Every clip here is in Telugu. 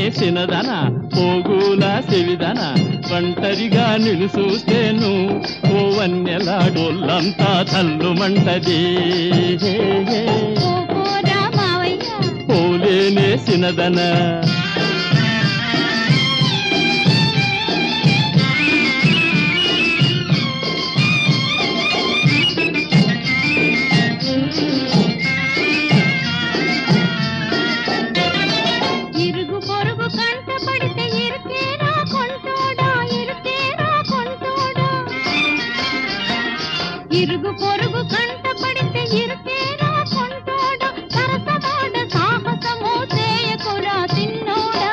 నేసినదన పోగుల చెవిదన ఒంటరిగా నిన్ను చూస్తేను ఓ వన్నెలాడోళ్ళంతా తల్లుమంటది ఓ పోరా మావయ్య పోలేనే సినదన ఇరుగు పొరుగు కంట పడితే ఇరుకేరా కొంటోడా ఇరుకేరా కొంటోడా ఇరుగు పొరుగు కంట పడితే ఇరుకేరా కొంటోడా సరసమాడ సాహసము చేయకురా తిన్నోడా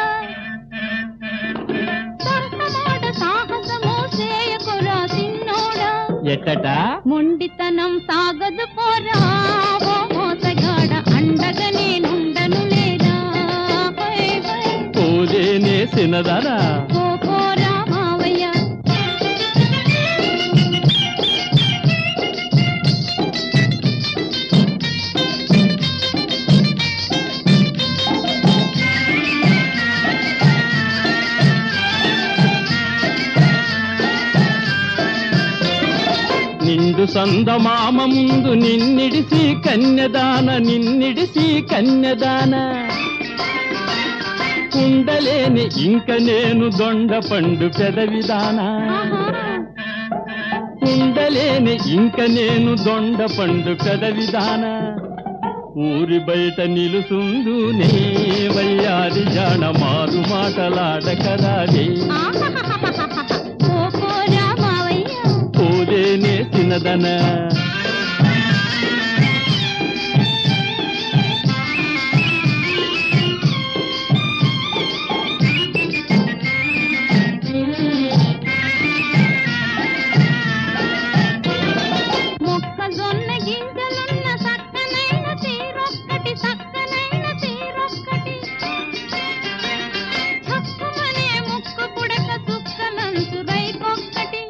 సరసమాడ సాహసము చేయకురా తిన్నోడా ఎట్టట మొండితనం సాగదు పోరా ఓ మోసగాడ అండగా నేనుండను లేరా హై హై పోలేనే సినదన ఓ పోరా మావయ్య నిండు సందమామ ముందు నిన్నిడిసి కన్యదాన నిన్నిడిసి కన్యదాన కుండలేని ఇంక నేను దొండ పండు పెదవిదానా ఆహా. కుండలేని ఇంక నేను దొండ పండు పెదవిదాన ఊరి బయట నిలుసుందు నే వయ్యాది జాణ మారు మాటలాడకరాదే ఆహాహాహాహాహా. ఓ పోరా మావయ్య పోలేనే సినదన మొక్కజొన్న గింజలున్న సక్కనైన తీరొక్కటి సక్కనైన తీరొక్కటి చక్కుమనే ముక్కు పుడక చుక్కనంచు రైకొక్కటి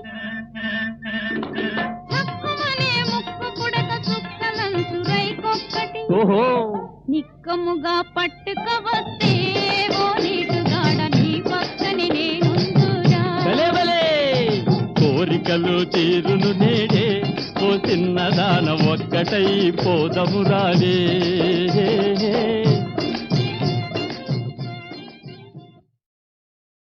చక్కుమనే ముక్కు పుడక చుక్కనంచు రైకొక్కటి ఓహో నిక్కముగా పట్టుక వస్తే ఓ నీటుగాడ నీ పక్కని నేనుందురా భలే భలే కోరికలు తీరును నేడే ఓ చిన్నదాన ఒక్కటై పోదము రాలే